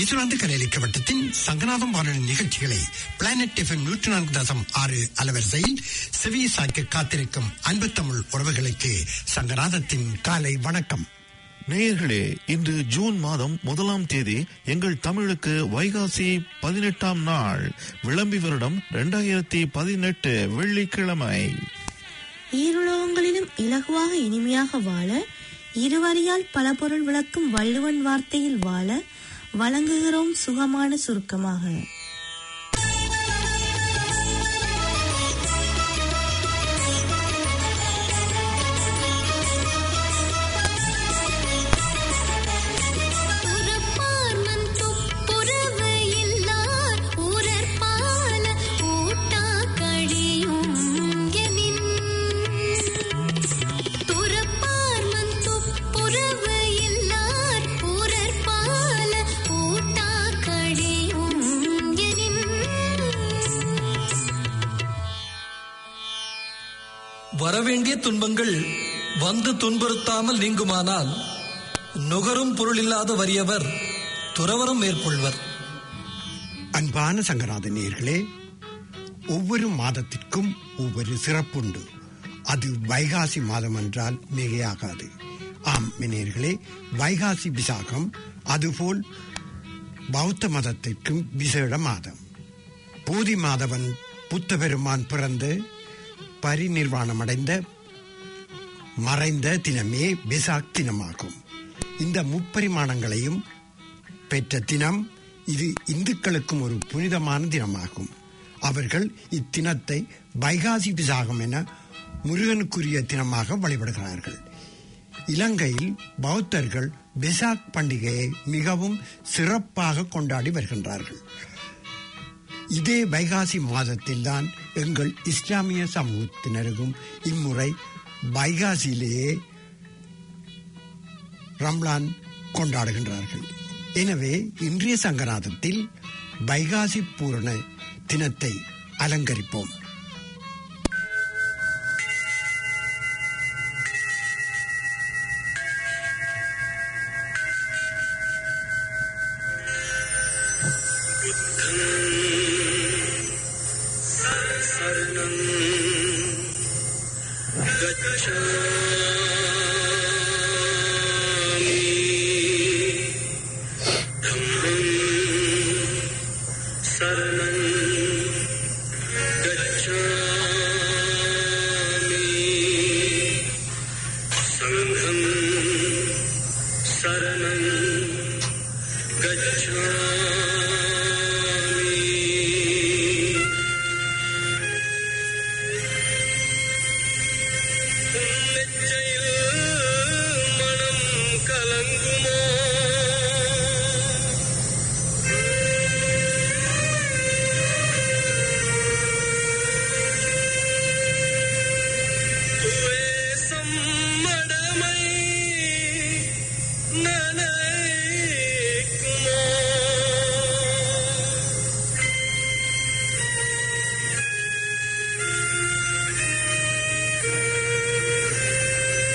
New Zealand கலையளிக்க வட்டத்தின் சங்கநாதம் வானொலி நிகழ்ச்சிகளை பிளானட் எஃப்எம் நூற்றி நான்கு தசம் ஆறு அலவரிசையில் செவி சாய்க்க காத்திருக்கும் அன்பு தமிழ் உறவுகளுக்கு சங்கநாதத்தின் காலை வணக்கம் நேயர்களே இன்று ஜூன் மாதம் முதலாம் தேதி எங்கள் தமிழுக்கு வைகாசி பதினெட்டாம் நாள் விளம்பி வருடம் இரண்டாயிரத்தி பதினெட்டு வெள்ளிக்கிழமை ஈருலகங்களிலும் இலகுவாக இனிமையாக வாழ இருவரியால் பல பொருள் விளக்கும் வள்ளுவன் வார்த்தையில் வாழ வழங்குகிறோம் சுகமான சுருக்கமாக உறப்பார்மன் துப்புரவு இல்லார் ஊரற்பால ஊட்டா கழியும் எனின் துறப்பார்மன் துப்புரவு இல்லார் ஊரற்பால ஊட்டா கழியும் எனின் வரவேண்டிய துன்பங்கள் வந்து துன்புறுத்தாமல் நீங்குமானால் நுகரும் பொருளில்லாத வறியவர் துறவரம் மேற்கொள்வர் அன்பான சங்கநாத நேயர்களே ஒவ்வொரு மாதத்திற்கும் ஒவ்வொரு சிறப்புண்டு அது வைகாசி மாதம் என்றால் மிகையாகாது ஆம் நேயர்களே வைகாசி விசாகம் அதுபோல் பௌத்த மதத்திற்கும் விசேட மாதம் போதி மாதவன் புத்த பெருமான் பிறந்து பரிநிர்வாணம் அடைந்த மறைந்த தினமே விசாக் தினமாகும் இந்த முப்பரிமாணங்களையும் பெற்ற தினம் இது இந்துக்களுக்கும் ஒரு புனிதமான தினமாகும் அவர்கள் இத்தினத்தை வைகாசி விசாகம் என முருகனுக்குரிய தினமாக வழிபடுகிறார்கள் இலங்கையில் பௌத்தர்கள் பெசாக் பண்டிகையை மிகவும் சிறப்பாக கொண்டாடி வருகின்றார்கள் இதே வைகாசி மாதத்தில்தான் எங்கள் இஸ்லாமிய சமூகத்தினருக்கும் இம்முறை வைகாசியிலேயே ரம்லான் கொண்டாடுகின்றார்கள் எனவே இன்றைய சங்கராதத்தில் வைகாசி பூரண தினத்தை அலங்கரிப்போம் நனைக்குமோ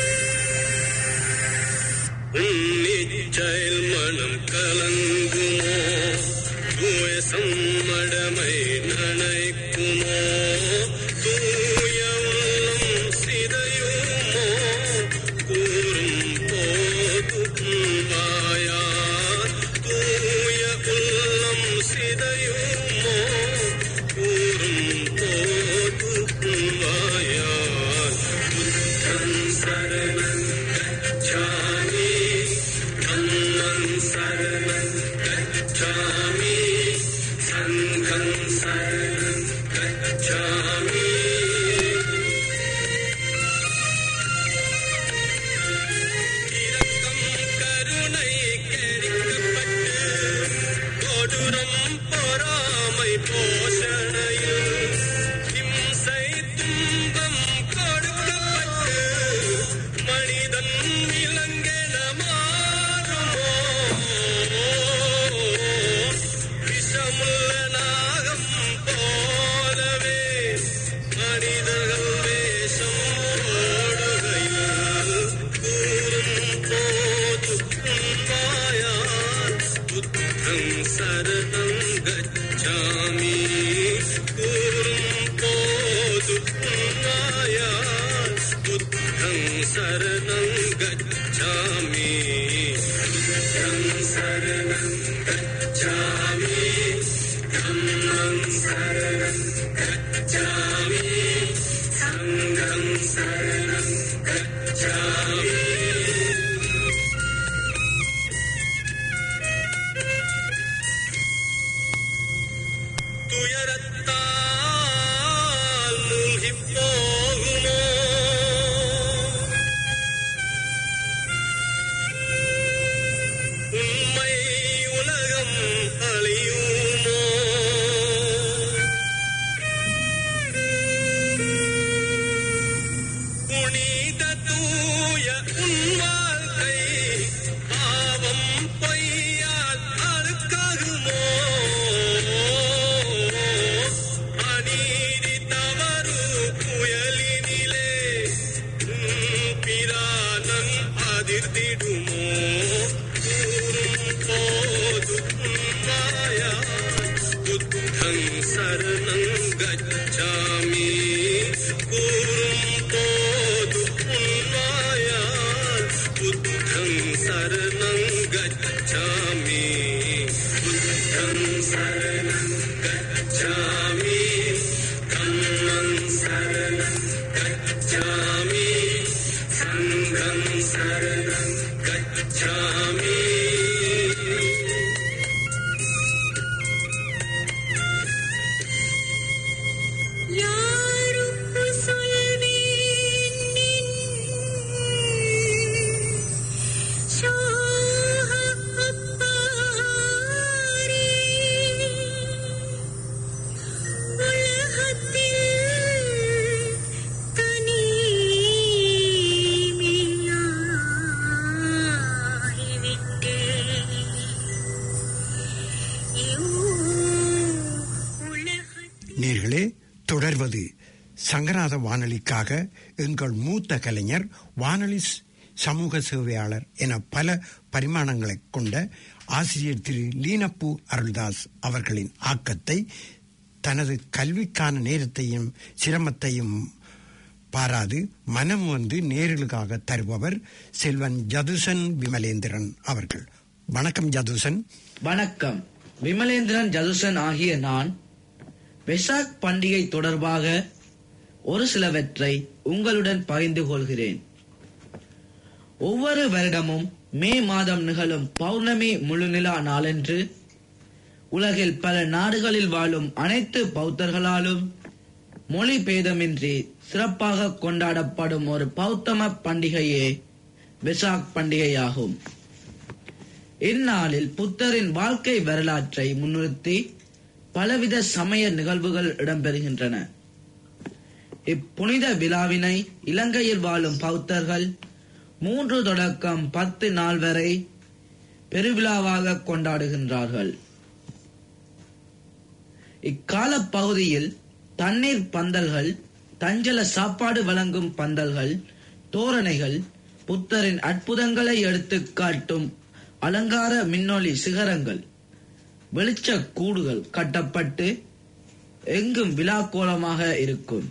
தொடர்வது சங்கராத வானொலிக்காக எங்கள் மூத்த கலைஞர் வானொலி ஸ்- சமூக சேவையாளர் என பல பரிமாணங்களை கொண்ட ஆசிரியர் திரு லீனப்பூ அருள்தாஸ் அவர்களின் ஆக்கத்தை தனது கல்விக்கான நேரத்தையும் சிரமத்தையும் பாராது மனம் வந்து நேரலுக்காக தருபவர் செல்வன் ஜதுசன் விமலேந்திரன் அவர்கள் வணக்கம் ஜதுசன் வணக்கம் விமலேந்திரன் ஜதுசன் ஆகிய நான் வெசாக் பண்டிகை தொடர்பாக ஒரு சிலவற்றை உங்களுடன் பகிர்ந்து கொள்கிறேன் ஒவ்வொரு வருடமும் மே மாதம் நிகழும் பௌர்ணமி முழுநிலா நாளன்று உலகில் பல நாடுகளில் வாழும் அனைத்து பௌத்தர்களாலும் மொழி பேதமின்றி சிறப்பாக கொண்டாடப்படும் ஒரு பௌத்தம பண்டிகையே வெசாக் பண்டிகையாகும் இந்நாளில் புத்தரின் வாழ்க்கை வரலாற்றை முன்னிறுத்தி பலவித சமய நிகழ்வுகள் இடம்பெறுகின்றன இப்புனித விழாவினை இலங்கையில் வாழும் பௌத்தர்கள் மூன்று தொடக்கம் பத்து நாள் வரை பெருவிழாவாக கொண்டாடுகின்றார்கள் இக்கால பகுதியில் தண்ணீர் பந்தல்கள் தஞ்சல சாப்பாடு வழங்கும் பந்தல்கள் தோரணைகள் புத்தரின் அற்புதங்களை எடுத்துக் காட்டும் அலங்கார மின்னொளி சிகரங்கள் வெளிச்ச கூடுகள் கட்டப்பட்டு எங்கும் விழாக்கோலமாக இருக்கும்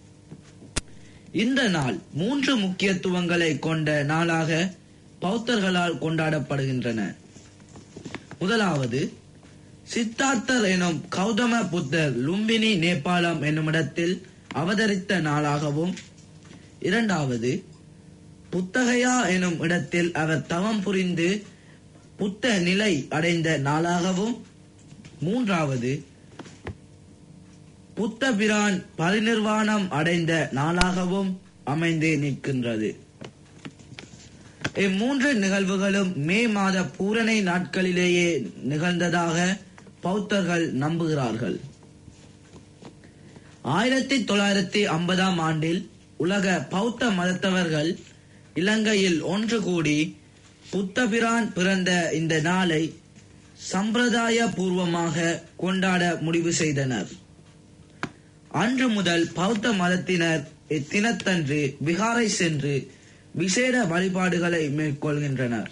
இந்த நாள் மூன்று முக்கியத்துவங்களை கொண்ட நாளாக பௌத்தர்களால் கொண்டாடப்படுகின்றன முதலாவது சித்தார்த்தர் எனும் கௌதம புத்தர் லும்பினி நேபாளம் என்னுமிடத்தில் அவதரித்த நாளாகவும் இரண்டாவது புத்தகையா எனும் இடத்தில் அவர் தவம் புரிந்து புத்த நிலை அடைந்த நாளாகவும் மூன்றாவது புத்த பிரான் பரிநிர்வாணம் அடைந்த நாளாகவும் அமைந்து நிற்கின்றது இம்மூன்று நிகழ்வுகளும் மே மாத பூரணை நாட்களிலேயே நிகழ்ந்ததாக பௌத்தர்கள் நம்புகிறார்கள் ஆயிரத்தி தொள்ளாயிரத்தி ஐம்பதாம் ஆண்டில் உலக பௌத்த மதத்தவர்கள் இலங்கையில் ஒன்று கூடி புத்தபிரான் பிறந்த இந்த நாளை சம்பிரதாய பூர்வமாக கொண்டாட முடிவு செய்தனர் அன்று முதல் பௌத்த மதத்தினர் இத்தினத்தன்று விகாரை சென்று விசேட வழிபாடுகளை மேற்கொள்கின்றனர்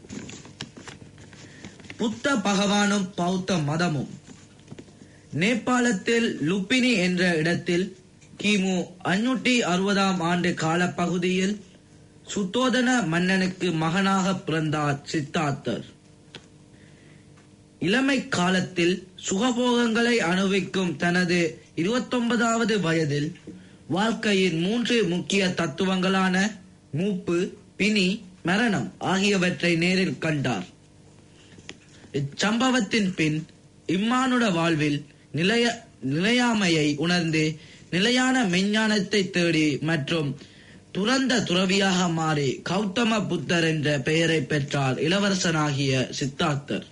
புத்த பகவானும் பௌத்த மதமும் நேபாளத்தில் லுப்பினி என்ற இடத்தில் கிமு அஞ்சூற்றி அறுபதாம் ஆண்டு காலப்பகுதியில் சுத்தோதன மன்னனுக்கு மகனாக பிறந்தார் சித்தார்த்தர் இளமை காலத்தில் சுகபோகங்களை அனுபவிக்கும் தனது இருபத்தொன்பதாவது வயதில் வாழ்க்கையின் மூன்று முக்கிய தத்துவங்களான மூப்பு பிணி மரணம் ஆகியவற்றை நேரில் கண்டார் இச்சம்பவத்தின் பின் இம்மானுட வாழ்வில் நிலைய நிலையாமையை உணர்ந்து நிலையான மெஞ்ஞானத்தை தேடி மற்றும் துறந்த துறவியாக மாறி கௌதம புத்தர் என்ற பெயரை பெற்றார் இளவரசனாகிய சித்தார்த்தர்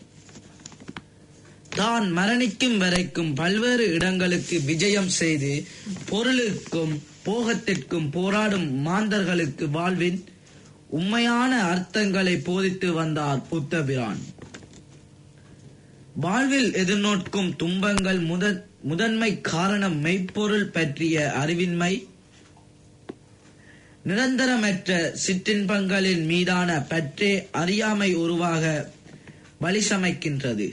தான் மரணிக்கும் வரைக்கும் பல்வேறு இடங்களுக்கு விஜயம் செய்து பொருளுக்கும் போகத்திற்கும் போராடும் மாந்தர்களுக்கு வாழ்வின் உண்மையான அர்த்தங்களை போதித்து வந்தார் புத்தபிரான் வாழ்வில் எதிர்நோக்கும் துன்பங்கள் முதன் முதன்மை காரணம் மெய்ப்பொருள் பற்றிய அறிவின்மை நிரந்தரமற்ற சிற்றின்பங்களின் மீதான பற்றே அறியாமை உருவாக வழி சமைக்கின்றது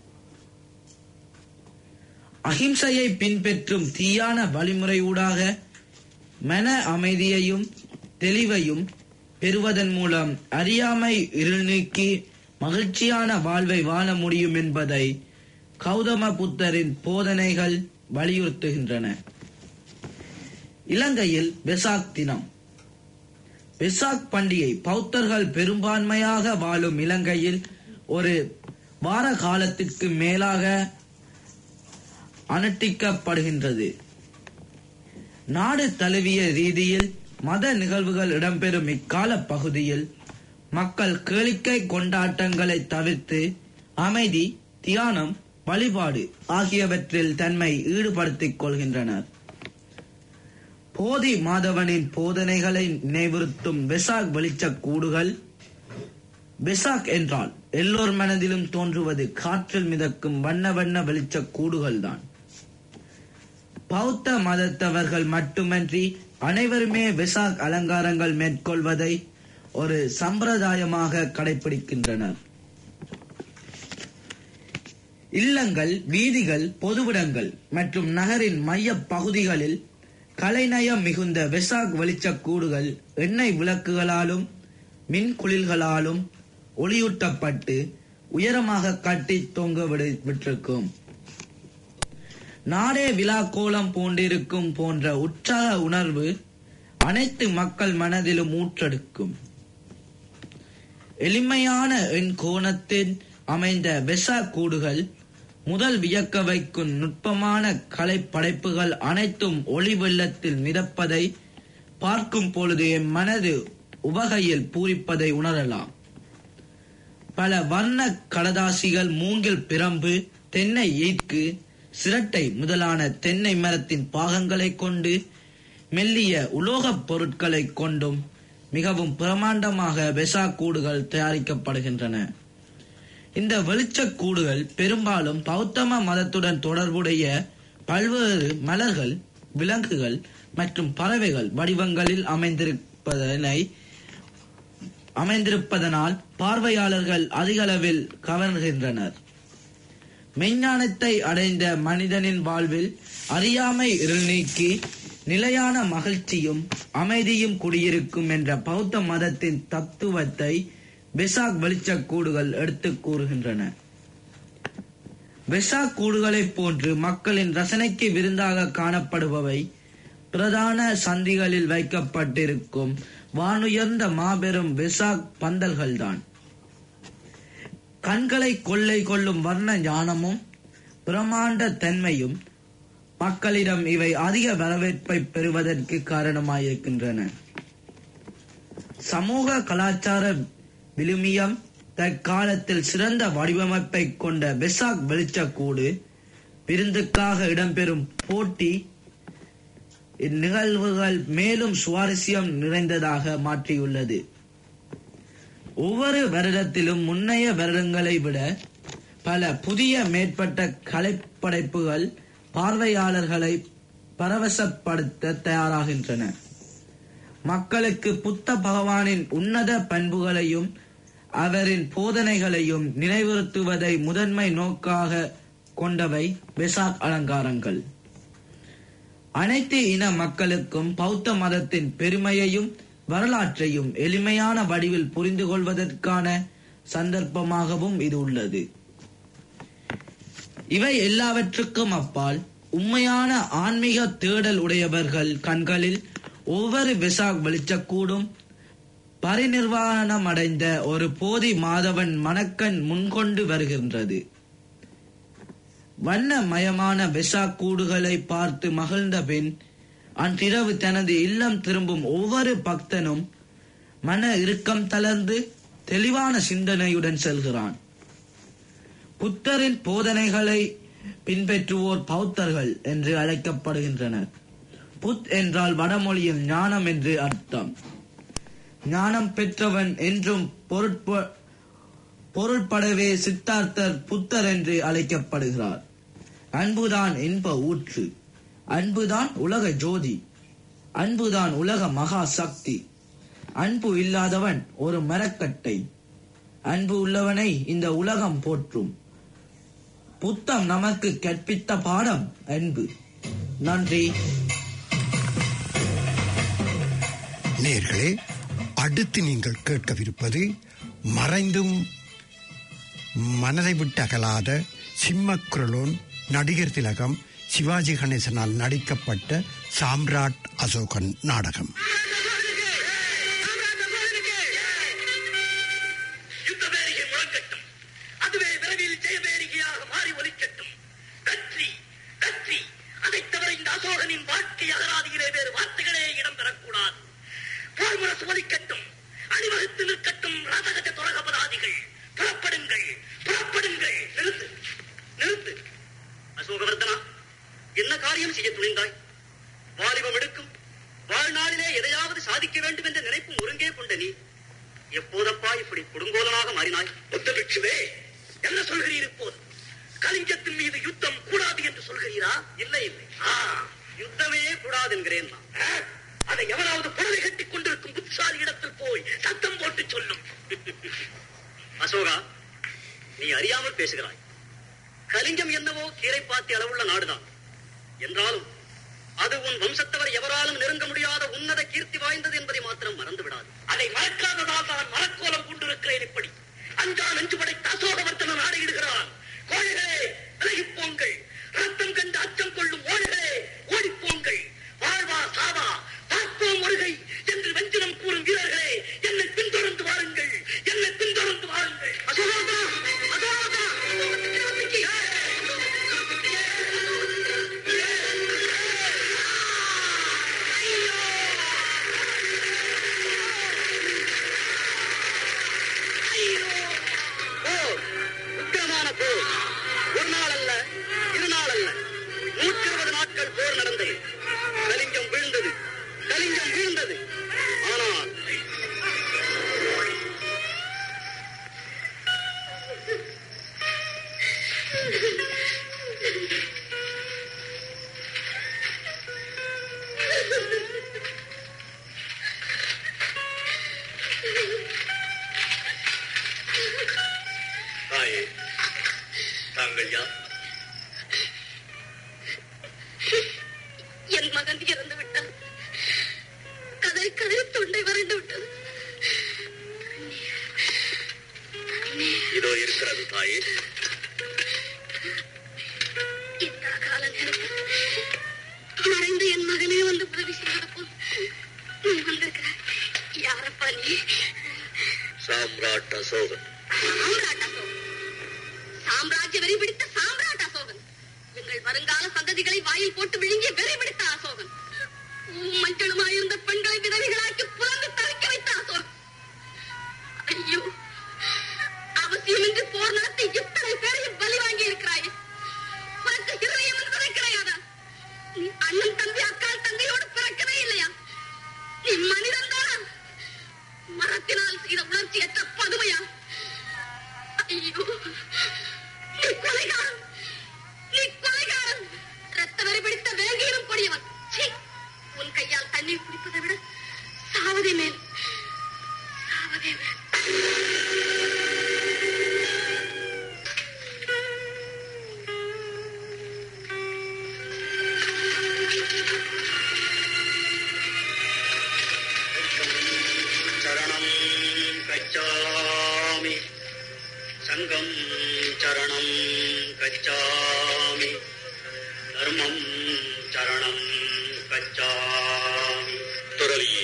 அகிம்சையை பின்பற்றும் தீயான வழிமுறையூடாக மன அமைதியையும் தெளிவையும் பெறுவதன் மூலம் அறியாமை இருள் நீக்கி மகிழ்ச்சியான வாழ்வை வாழ முடியும் என்பதை கௌதம புத்தரின் போதனைகள் வலியுறுத்துகின்றன இலங்கையில் வெசாக் தினம் வெசாக் பண்டிகை பௌத்தர்கள் பெரும்பான்மையாக வாழும் இலங்கையில் ஒரு வார காலத்திற்கு மேலாக அனுஷ்டிக்கப்படுகின்றது நாடு தழுவிய ரீதியில் மத நிகழ்வுகள் இடம்பெறும் இக்கால பகுதியில் மக்கள் கேளிக்கை கொண்டாட்டங்களை தவிர்த்து அமைதி தியானம் வழிபாடு ஆகியவற்றில் தன்மை ஈடுபடுத்திக் கொள்கின்றனர் போதி மாதவனின் போதனைகளை நினைவுறுத்தும் வெசாக் வெளிச்சக் கூடுகள் வெசாக் என்றால் எல்லோர் மனதிலும் தோன்றுவது காற்றில் மிதக்கும் வண்ண வண்ண வெளிச்சக் கூடுகள்தான் பௌத்த மதத்தவர்கள் மட்டுமன்றி அனைவருமே வெசாக் அலங்காரங்கள் மேற்கொள்வதை ஒரு சம்பிரதாயமாக கடைபிடிக்கின்றனர் இல்லங்கள் வீதிகள் பொதுவிடங்கள் மற்றும் நகரின் மைய பகுதிகளில் கலைநயம் மிகுந்த வெசாக் வெளிச்சக் கூடுகள் எண்ணெய் விளக்குகளாலும் மின் குளிர்களாலும் ஒளியூட்டப்பட்டு உயரமாக கட்டி தொங்க விடு- விட்டிருக்கும் நாடே விழா கோலம் பூண்டிருக்கும் போன்ற உற்சாக உணர்வு அனைத்து மக்கள் மனதிலும் ஊற்றெடுக்கும் எளிமையான எண் கோணத்தில் அமைந்த வெசா கூடுகள் முதல் வியக்க வைக்கும் நுட்பமான கலை படைப்புகள் அனைத்தும் ஒளி வெள்ளத்தில் மிதப்பதை பார்க்கும் பொழுது என் மனது உவகையில் பூரிப்பதை உணரலாம் பல வர்ண கடதாசிகள் மூங்கில் பிரம்பு தென்னை ஈர்க்கு சிரட்டை முதலான தென்னை மரத்தின் பாகங்களைக் கொண்டு மெல்லிய உலோகப் பொருட்களைக் கொண்டும் மிகவும் பிரமாண்டமாக வெசா கூடுகள் தயாரிக்கப்படுகின்றன இந்த வெளிச்சக் கூடுகள் பெரும்பாலும் பௌத்தம மதத்துடன் தொடர்புடைய பல்வேறு மலர்கள் விலங்குகள் மற்றும் பறவைகள் வடிவங்களில் அமைந்திருப்பதனை அமைந்திருப்பதனால் பார்வையாளர்கள் அதிகளவில் கவர்கின்றனர் மெஞ்ஞானத்தை அடைந்த மனிதனின் வாழ்வில் அறியாமை இருள் நீக்கி நிலையான மகிழ்ச்சியும் அமைதியும் குடியிருக்கும் என்ற பௌத்த மதத்தின் தத்துவத்தை பெசாக் வெளிச்சக் கூடுகள் எடுத்துக் கூறுகின்றன வெசாக் கூடுகளைப் போன்று மக்களின் ரசனைக்கு விருந்தாக காணப்படுபவை பிரதான சந்திகளில் வைக்கப்பட்டிருக்கும் வானுயர்ந்த மாபெரும் வெசாக் பந்தல்கள்தான் கண்களை கொள்ளை கொள்ளும் வர்ண ஞானமும் பிரமாண்ட தன்மையும் மக்களிடம் இவை அதிக வரவேற்பை பெறுவதற்கு காரணமாயிருக்கின்றன சமூக கலாச்சார விழுமியம் தற்காலத்தில் சிறந்த வடிவமைப்பை கொண்ட பெசாக் வெளிச்சக்கூடு விருந்துக்காக இடம்பெறும் போட்டி இந்நிகழ்வுகள் மேலும் சுவாரஸ்யம் நிறைந்ததாக மாற்றியுள்ளது ஒவ்வொரு வருடத்திலும் முன்னைய வருடங்களை விட பல புதிய மேற்பட்ட கலைப்படைப்புகள் பார்வையாளர்களை பரவசப்படுத்த தயாராகின்றன மக்களுக்கு புத்த பகவானின் உன்னத பண்புகளையும் அவரின் போதனைகளையும் நினைவுறுத்துவதை முதன்மை நோக்காக கொண்டவை வெசாக் அலங்காரங்கள் அனைத்து இன மக்களுக்கும் பௌத்த மதத்தின் பெருமையையும் வரலாற்றையும் எளிமையான வடிவில் புரிந்து கொள்வதற்கான சந்தர்ப்பமாகவும் இது உள்ளது இவை எல்லாவற்றுக்கும் அப்பால் உண்மையான ஆன்மீக தேடல் உடையவர்கள் கண்களில் ஒவ்வொரு வெசாக் வெளிச்சக்கூடும் பரிநிர்வாணம் அடைந்த ஒரு போதி மாதவன் மணக்கண் முன்கொண்டு வருகின்றது வண்ணமயமான வெசாக் கூடுகளை பார்த்து மகிழ்ந்த பின் அன்றிரவு தனது இல்லம் திரும்பும் ஒவ்வொரு பக்தனும் மன இறுக்கம் தளர்ந்து தெளிவான சிந்தனையுடன் செல்கிறான் புத்தரின் போதனைகளை பின்பற்றுவோர் பௌத்தர்கள் என்று அழைக்கப்படுகின்றனர் புத் என்றால் வடமொழியில் ஞானம் என்று அர்த்தம் ஞானம் பெற்றவன் என்றும் பொருட்ப பொருட்படவே சித்தார்த்தர் புத்தர் என்று அழைக்கப்படுகிறார் அன்புதான் இன்ப ஊற்று அன்புதான் உலக ஜோதி அன்புதான் உலக மகா சக்தி அன்பு இல்லாதவன் ஒரு மரக்கட்டை அன்பு உள்ளவனை இந்த உலகம் போற்றும் புத்தம் நமக்கு கற்பித்த பாடம் அன்பு நன்றி நேர்களே அடுத்து நீங்கள் கேட்கவிருப்பது மறைந்தும் மனதை விட்டு அகலாத சிம்மக்குரலோன் நடிகர் திலகம் சிவாஜி கணேசனால் நடிக்கப்பட்ட சாம்ராட் அசோகன் நாடகம் யுத்தபேரிகை முழங்கட்டும் அதுவே விரைவில் ஜெயபேரிகையாக மாறி ஒலிக்கட்டும் வெற்றி வெற்றி அதைத் தவிர இந்த அசோகனின் வாழ்க்கை அகராதியிலே வேறு வார்த்தைகளே இடம் பெறக்கூடாது போர்முரசு ஒலிக்கட்டும் அணிவகுத்து நிற்கட்டும் ரதகஜ துரகபராதிகள் புறப்படுங்கள் புறப்படுங்கள் நிறுத்து நிறுத்து அசோகவர்தனா என்ன காரியம் செய்ய துணிந்தாய் வாலிபம் எடுக்கும் வாழ்நாளிலே எதையாவது சாதிக்க வேண்டும் என்ற நினைப்பும் ஒருங்கே கொண்ட நீ எப்போதப்பா இப்படி கொடுங்கோலனாக மாறினாய் புத்த பிட்சுவே என்ன சொல்கிறீர் இப்போது கலிங்கத்தின் மீது யுத்தம் கூடாது என்று சொல்கிறீரா இல்லை இல்லை ஆ, யுத்தமே கூடாது என்கிறேன் நான். ஆ, அதை எவனாவது புடவை கட்டிக் கொண்டிருக்கும் புத்திசாலி இடத்தில் போய் சத்தம் போட்டு சொல்லும் அசோகா நீ அறியாமல் பேசுகிறாய் கலிங்கம் என்னவோ கீரை பாத்தி அளவுள்ள நாடுதான் என்றாலும் அது உன் வம்சத்தவர் எவராலும் நெருங்க முடியாத உன்னத கீர்த்தி வாய்ந்தது என்பதை மாத்திரம் மறந்து விடாது அதை மறக்காததால் நான் மரக்கோலம் கொண்டிருக்கிறேன் இப்படி அஞ்சா நெஞ்சு படைத்த அசோகவர்த்தன நாடுகிறான் கோழைகளே விலகிப் போங்கள் ரத்தம் கண்டு அச்சம் கொள்ளும் ஓழைகளே ஓடிப்போங்கள் வாழ்வா சாவா பார்ப்போம் வருகை என்று வெஞ்சினம் கூறும் வீரர்களே என்னை பின்தொடர்ந்து வாருங்கள் என்னை பின்தொடர்ந்து வாருங்கள் அசோகா அசோகா போர் உக்கிரமான போர் ஒரு நாள் அல்ல இரு நாள் அல்ல நூற்றி இருபது நாட்கள் போர் நடந்தது கலிங்கம் விழுந்தது கலிங்கம் வீழ்ந்தது ஆனால் தாயே தாங்கள் யார் என் மகன் இறந்து விட்டான் கதறி கதறி தொண்டை வறண்டு விட்டது இதோ இருக்கிறது தாயே இந்த கால நேரத்தில் மறைந்து என் மகனே வந்து உதவி செய்வது போல் நீ வந்திருக்கிறாய் யாரப்பா நீ சாம்ராட் அசோகன் சாம்ராட் அசோகன் சாம்ராஜ்ய வெறி பிடித்த சாம்ராட் அசோகன் எங்கள் வருங்கால சந்ததிகளை வாயில் போட்டு விழுங்கிய வெறி பிடித்த அசோகன் மஞ்சளுமாயிருந்த பெண்களை விதவைகளாக்கி புலந்து தவிக்க வைத்த அசோகன் ஐயோ அவசியமின்றி போர் நடத்தி இத்தனை பேரையும் பலி வாங்கி இருக்கிறாயே உனக்கு இருதயம் என்பதே கிடையாதா நீ அண்ணன் தம்பி அக்கால் தங்கையோடு பிறக்கவே இல்லையா நீ மனிதன் தானா மரத்தினால் செய்த உணர்ச்சியற்ற பதுமையா ஐயோ நீ கொலைகாரன் நீ கொலைகாரன் ரத்த வெறி பிடித்த வேங்கையிலும் கொடியவன் சீ! உன் கையால் தண்ணீர் குடிப்பதை விட சாவதே மேல் சாவதே மேல் சரணம் கச்சாமி சங்கம் சரணம் கச்சாமி தர்மம் சரணம் கச்சாமி துறவியே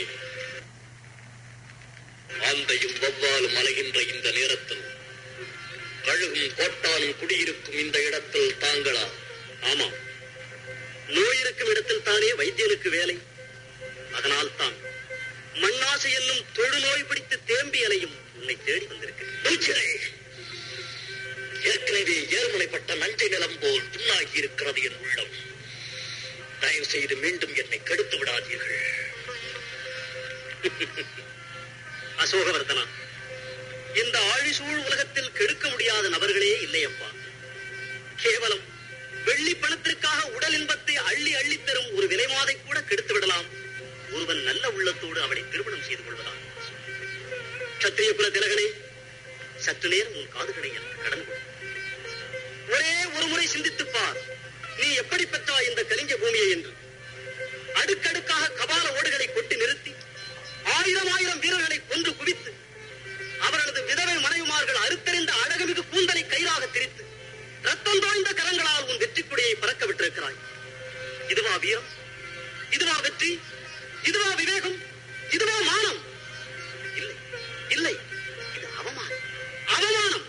ஆந்தையும் வவ்வாலும் அலைகின்ற இந்த நேரத்தில் கழுகும் கோட்டானும் குடியிருக்கும் இந்த இடத்தில் தாங்களா ஆமாம் நோய் இருக்கும் இடத்தில் தானே வைத்தியனுக்கு வேலை அதனால் தான் மண்ணாசை என்னும் தொழுநோய் பிடித்து தேம்பி அலையும் உன்னை தேடி வந்திருக்கிறேன் ஏற்கனவே ஏழ்மலைப்பட்ட நஞ்சை நிலம் போல் புண்ணாகி இருக்கிறது என் உள்ளம் தயவு செய்து மீண்டும் என்னை கெடுத்து விடாதீர்கள் அசோகவர்தனா இந்த ஆழிசூழ் உலகத்தில் கெடுக்க முடியாத நபர்களே இல்லையப்பா கேவலம் வெள்ளி பணத்திற்காக உடல் இன்பத்தை அள்ளி அள்ளி தரும் ஒரு விலைமாதை கூட கெடுத்து விடலாம் ஒருவன் நல்ல உள்ளத்தோடு அவளை திருமணம் செய்து கொள்வதாம் சத்திரிய குல திலகனே சற்று நேரம் உன் காதுகளை எனக்கு கடந்து கொடு. ஒரே ஒரு முறை சிந்தித்துப் பார் நீ எப்படி பெற்றாய் இந்த கலிங்க பூமியை என்று அடுக்கடுக்காக கபால ஓடுகளை கொட்டி நிறுத்தி ஆயிரம் ஆயிரம் வீரர்களை கொன்று குவித்து அவர்களது விதவை மனைவிமார்கள் அறுத்தறிந்த அழகுமிகு கூந்தலை கயிறாக திரித்து ரத்தம் தோய்ந்த கரங்களால் உன் வெற்றி கொடியை பறக்க விட்டிருக்கிறாய் இதுவா வீரம் இதுவா வெற்றி இதுவா விவேகம் இதுவா மானம் இல்லை இல்லை இது அவமானம் அவமானம்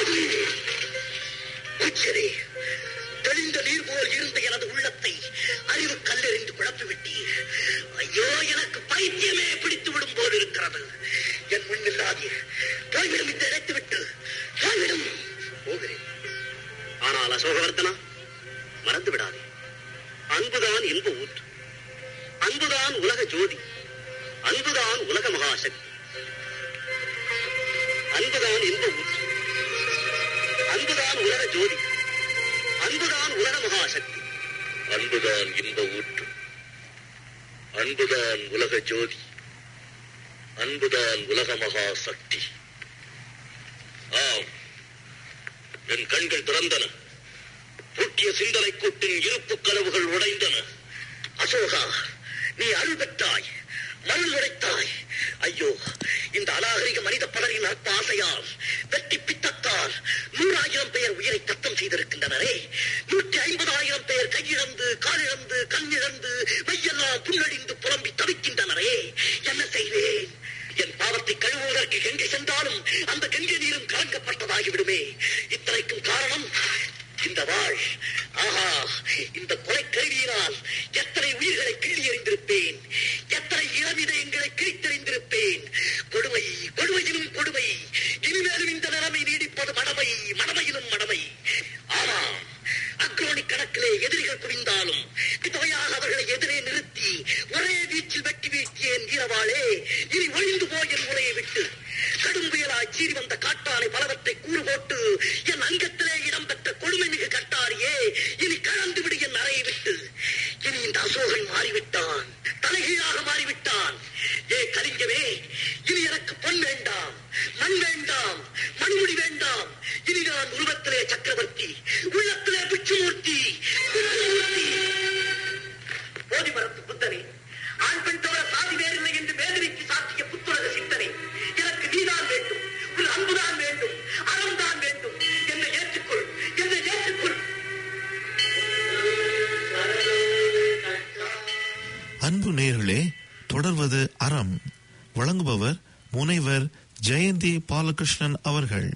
உச்சரே தெளிந்த நீர் போல் இருந்த எனது உள்ளத்தை அறிவு கல்லெறிந்து குழப்பி விட்டீர் ஐயோ எனக்கு பைத்தியமே பிடித்து விடும் போல் இருக்கிறது என் முன்னில்லாதீர் போய்விடும் இந்த இழைத்து விட்டு போய்விடும் போகிறேன் ஆனால் அசோகவர்த்தனா மறந்து விடாதே அன்புதான் இன்ப ஊற்று அன்புதான் உலக ஜோதி அன்புதான் உலக மகாசக்தி அன்புதான் இன்ப ஊற்று அன்புதான் உலக ஜோதி அன்புதான் உலக மகாசக்தி அன்புதான் இன்ப ஊற்று அன்புதான் உலக ஜோதி அன்புதான் உலக மகா சக்தி ஆம் என் கண்கள் திறந்தன பூட்டிய சிந்தனை கூட்டின் இருப்பு கனவுகள் உடைந்தன அசோகா நீ அருள் பெற்றாய் மருள் உடைத்தாய் ஐயோ இந்த அநாகரிக மனித பலரின் அற்ப ஆசையால் வெட்டி பித்தத்தால் நூறாயிரம் பேர் உயிரை தத்தம் செய்திருக்கின்றனரே நூற்றி ஐம்பதாயிரம் பேர் கையிழந்து காலிழந்து கண்ணிழந்து மெய்யெல்லாம் புல்லடிந்து புலம்பி தவிக்கின்றனரே என்ன செய்வேன் என் பாவத்தை கழுவுவதற்கு கங்கை சென்றாலும் அந்த கங்கை நீரும் கலங்கப்பட்டதாகிவிடுமே இத்தனைக்கும் காரணம் இந்த வாழ் ஆஹா இந்த கொலை கருவியினால் எத்தனை உயிர்களை கிள்ளி எறிந்திருப்பேன் எத்தனை இளவிதயங்களை கிழித்தெறிந்திருப்பேன் கொடுமை கொடுமையிலும் கொடுமை இனிமேலும் இந்த நிலைமை நீடிப்பது மடமை மடமையிலும் மடமை ஆமாம் அக்ரோனி கணக்கிலே எதிரிகள் குவிந்தாலும் விதவையாக அவர்களை எதிரே நிறுத்தி ஒரே வீச்சில் வெட்டி வீழ்த்தியேன் வீரவாளே இனி ஒழிந்து போய் என் முறையை விட்டு கடும் புயலாய் சீறி வந்த காட்டானை பலவற்றை கூறு போட்டு என் அங்கத்திலே இடம்பெற்ற கொடுமை மிகு கட்டாரியே இனி கலந்து விடு என் அறையை விட்டு இனி இந்த அசோகன் மாறிவிட்டான் தலைகீழாக மாறிவிட்டான் ஏ கலிங்கமே இனி எனக்கு பொன் வேண்டாம் மண் வேண்டாம் மண்முடி வேண்டாம் இனி நான் உருவத்திலே சக்கரவர்த்தி உள்ளத்திலே பிச்சுமூர்த்தி பிச்சுமூர்த்தி போதி மரத்து புத்தனே ஆண் பெண் தவிர சாதி வேறில்லை என்று வேதனைக்கு சாத்திய புத்துலக சிந்தனை எனக்கு நீதான் வேண்டும் உன் அன்புதான் வேண்டும் அறம்தான் வேண்டும் என்னை ஏற்றுக்கொள் என்னை ஏற்றுக்கொள் அன்பு நேர்களே தொடர்வது அறம் வழங்குபவர் முனைவர் ஜெயந்தி பாலகிருஷ்ணன் அவர்கள்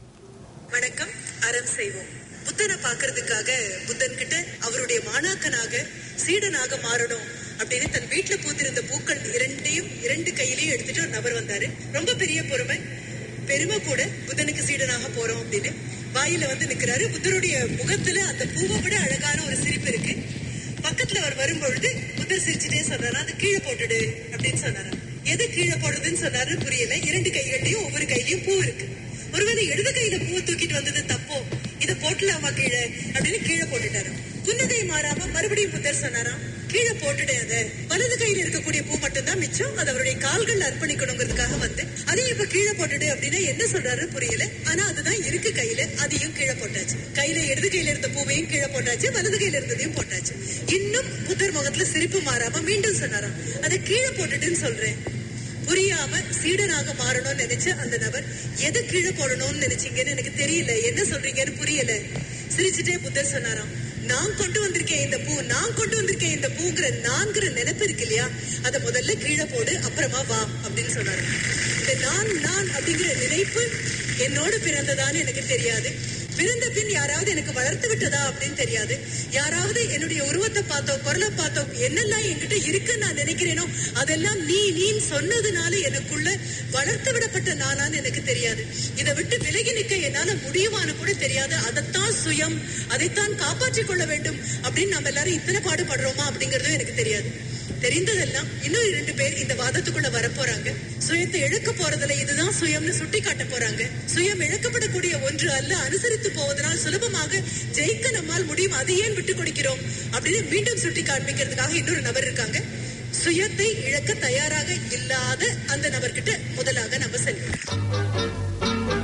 வணக்கம் அறம் செய்வோம் புத்தனை பாக்குறதுக்காக புத்தன் கிட்ட அவருடைய மாணாக்கனாக சீடனாக மாறணும் அப்படின்னு தன் வீட்டுல பூத்திருந்த பூக்கள் இரண்டையும் இரண்டு கையிலையும் எடுத்துட்டு ஒரு நபர் வந்தாரு ரொம்ப பெரிய பொறுமை பெருமை கூட புத்தனுக்கு சீடனாக போறோம் அப்படின்னு வாயில வந்து நிக்கிறாரு புத்தருடைய முகத்துல அந்த பூவை விட அழகான ஒரு சிரிப்பு இருக்கு பக்கத்துல அவர் வரும்பொழுது புத்தர் சிரிச்சுட்டே சொன்னாரா அதை கீழே போட்டுடு அப்படின்னு சொன்னாரா எது கீழே போடுறதுன்னு சொன்னாரு புரியல இரண்டு கைகள்லயும் ஒவ்வொரு கையிலயும் பூ இருக்கு ஒருவேளை இடது கையில பூ தூக்கிட்டு வந்தது தப்போ இத போட்டலாமா கீழே அப்படின்னு கீழே போட்டுட்டாரு புன்னகை மாறாம மறுபடியும் புத்தர் சொன்னாராம் கீழே போட்டுட்டேன் அதை வலது கையில இருக்கக்கூடிய பூ மட்டும்தான் மிச்சம் அது அவருடைய கால்கள் அர்ப்பணிக்கணுங்கிறதுக்காக வந்து அதையும் இப்ப கீழே போட்டுடு அப்படின்னா என்ன சொல்றாரு புரியல ஆனா அதுதான் இருக்கு கையில அதையும் கீழே போட்டாச்சு கையில இடது கையில இருந்த பூவையும் கீழே போட்டாச்சு வலது கையில இருந்ததையும் போட்டாச்சு இன்னும் புத்தர் முகத்துல சிரிப்பு மாறாம மீண்டும் சொன்னாராம் அதை கீழே போட்டுட்டுன்னு சொல்றேன் புரியாம சீடனாக மாறணும்னு நினைச்ச அந்த நபர் எதை கீழே போடணும்னு நினைச்சீங்கன்னு எனக்கு தெரியல என்ன சொல்றீங்கன்னு புரியல சிரிச்சுட்டே புத்தர் சொன்னாராம் நான் கொண்டு வந்திருக்கேன் இந்த பூ நான் கொண்டு வந்திருக்கேன் இந்த பூங்கிற நான்கிற நினைப்பு இருக்கு இல்லையா அத முதல்ல கீழே போடு அப்புறமா வா அப்படின்னு சொன்னாரு இந்த நான் நான் அப்படிங்கிற நினைப்பு என்னோடு பிறந்ததான்னு எனக்கு தெரியாது பிறந்த பின் யாராவது எனக்கு வளர்த்து விட்டதா அப்படின்னு தெரியாது யாராவது என்னுடைய உருவத்தை பார்த்தோம் குரலை பார்த்தோம் என்னெல்லாம் என்கிட்ட இருக்குன்னு நான் நினைக்கிறேனோ அதெல்லாம் நீ நீன்னு சொன்னதுனால எனக்குள்ள வளர்த்து விடப்பட்ட நானான்னு எனக்கு தெரியாது இதை விட்டு விலகி நிக்க என்னால முடியுமான்னு கூட தெரியாது அதைத்தான் சுயம் அதைத்தான் காப்பாற்றிக் கொள்ள வேண்டும் அப்படின்னு நம்ம எல்லாரும் இத்தனை பாடுபடுறோமா அப்படிங்கறதும் எனக்கு தெரியாது தெரிந்ததெல்லாம் இன்னும் இரண்டு பேர் இந்த வாதத்துக்குள்ள வர போறாங்க சுயத்தை இழக்க போறதுல இதுதான் சுயம்னு சுட்டி காட்ட போறாங்க சுயம் இழக்கப்படக்கூடிய ஒன்று அல்ல அனுசரித்து போவதனால் சுலபமாக ஜெயிக்க நம்மால் முடியும் அதை ஏன் விட்டு கொடுக்கிறோம் அப்படின்னு மீண்டும் சுட்டி காண்பிக்கிறதுக்காக இன்னொரு நபர் இருக்காங்க சுயத்தை இழக்க தயாராக இல்லாத அந்த நபர்கிட்ட முதலாக நம்ம செல்வோம்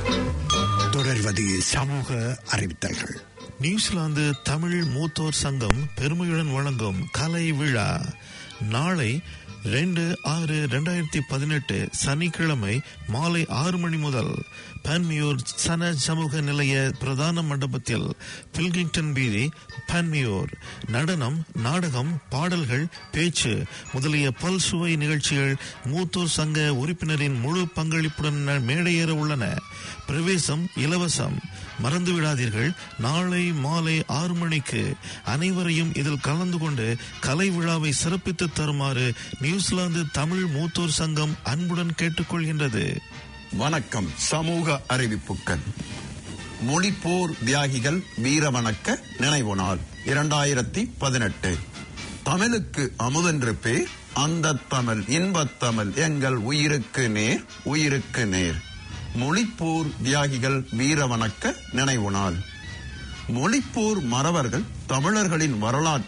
தொடர்வது சமூக அறிவித்தல்கள் நியூசிலாந்து தமிழ் மூத்தோர் சங்கம் பெருமையுடன் வழங்கும் கலை விழா நாளை ரெண்டு ஆறு ரெண்டாயிரத்தி பதினெட்டு சனிக்கிழமை மாலை ஆறு மணி முதல் பன்மியூர் சன சமூக நிலைய பிரதான மண்டபத்தில் பில்கிங்டன் வீதி பன்மியூர் நடனம் நாடகம் பாடல்கள் பேச்சு முதலிய பல்சுவை நிகழ்ச்சிகள் மூத்தோர் சங்க உறுப்பினரின் முழு பங்களிப்புடன் மேடையேற உள்ளன பிரவேசம் இலவசம் மறந்து விடாதீர்கள் நாளை மாலை ஆறு மணிக்கு அனைவரையும் இதில் கலந்து கொண்டு கலை விழாவை சிறப்பித்து தருமாறு நியூசிலாந்து தமிழ் மூத்தோர் சங்கம் அன்புடன் கேட்டுக்கொள்கின்றது வணக்கம் சமூக அறிவிப்புகள் மொழிப்போர் தியாகிகள் வீரவணக்க நினைவு நாள் இரண்டாயிரத்தி பதினெட்டு தமிழுக்கு அமுதென்று பேர் அந்த தமிழ் இன்பத் தமிழ் எங்கள் உயிருக்கு நேர் உயிருக்கு நேர் மொழிப்போர் தியாகிகள் வீரவணக்க நினைவு நாள் மொழிப்போர் மறவர்கள் தமிழர்களின் வரலாற்றில்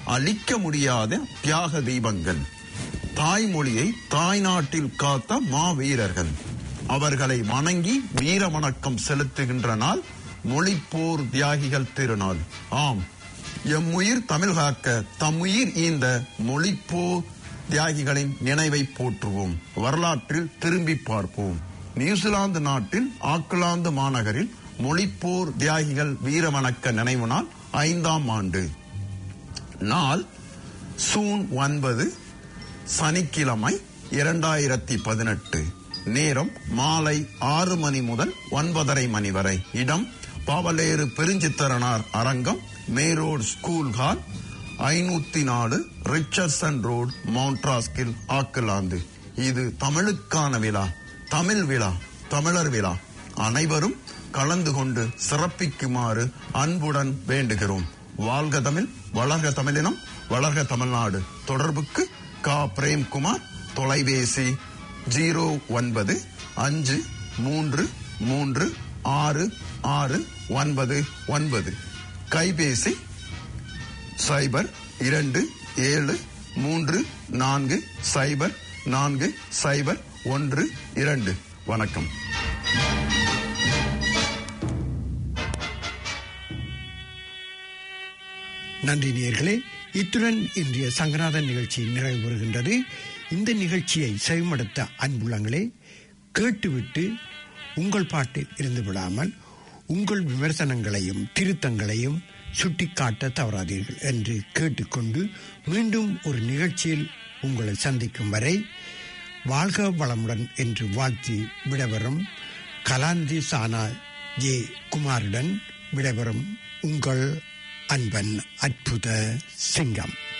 அழிக்க முடியாத தியாக தீபங்கள் தாய்மொழியை தாய்நாட்டில் காத்த மாவீரர்கள் அவர்களை வணங்கி வீர வணக்கம் செலுத்துகின்ற நாள் மொழிப்போர் தியாகிகள் திருநாள் ஆம் எம்முயிர் தமிழ் காக்க தம்முயிர் ஈந்த மொழிப்போர் தியாகிகளின் நினைவை போற்றுவோம் வரலாற்றில் திரும்பி பார்ப்போம் நியூசிலாந்து நாட்டின் ஆக்லாந்து மாநகரில் மொழிப்போர் தியாகிகள் வீர வணக்க நினைவு நாள் ஐந்தாம் ஆண்டு நாள் சூன் ஒன்பது சனிக்கிழமை இரண்டாயிரத்தி பதினெட்டு நேரம் மாலை ஆறு மணி முதல் ஒன்பதரை மணி வரை இடம் பாவலேறு பெருஞ்சித்தரனார் அரங்கம் மேரோட் ஸ்கூல் ஹால் ஐநூத்தி நாலு ரிச்சர்சன் ரோட் மவுண்ட்ராஸ்கில் ஆக்கலாந்து இது தமிழுக்கான விழா தமிழ் விழா தமிழர் விழா அனைவரும் கலந்து கொண்டு சிறப்பிக்குமாறு அன்புடன் வேண்டுகிறோம் வாழ்க தமிழ் வளர்க தமிழினம் வளர்க தமிழ்நாடு தொடர்புக்கு கா பிரேம்குமார் தொலைபேசி ஜீரோ ஒன்பது அஞ்சு மூன்று மூன்று ஆறு ஆறு ஒன்பது ஒன்பது கைபேசி சைபர் இரண்டு ஏழு மூன்று நான்கு சைபர் நான்கு சைபர் ஒன்று இரண்டு வணக்கம் நன்றி நேயர்களே இத்துடன் இன்றைய சங்கநாதன் நிகழ்ச்சி நிறைவு பெறுகின்றது இந்த நிகழ்ச்சியை செவிமடுத்த அன்புள்ளங்களே கேட்டுவிட்டு உங்கள் பாட்டில் இருந்து விடாமல் உங்கள் விமர்சனங்களையும் திருத்தங்களையும் சுட்டிக்காட்ட தவறாதீர்கள் என்று கேட்டுக்கொண்டு மீண்டும் ஒரு நிகழ்ச்சியில் உங்களை சந்திக்கும் வரை வாழ்க வளமுடன் என்று வாழ்த்தி விடைபெறும் கலாந்தி சானா ஜே குமாருடன் விடைபெறும் உங்கள் அன்பன் அற்புத சிங்கம்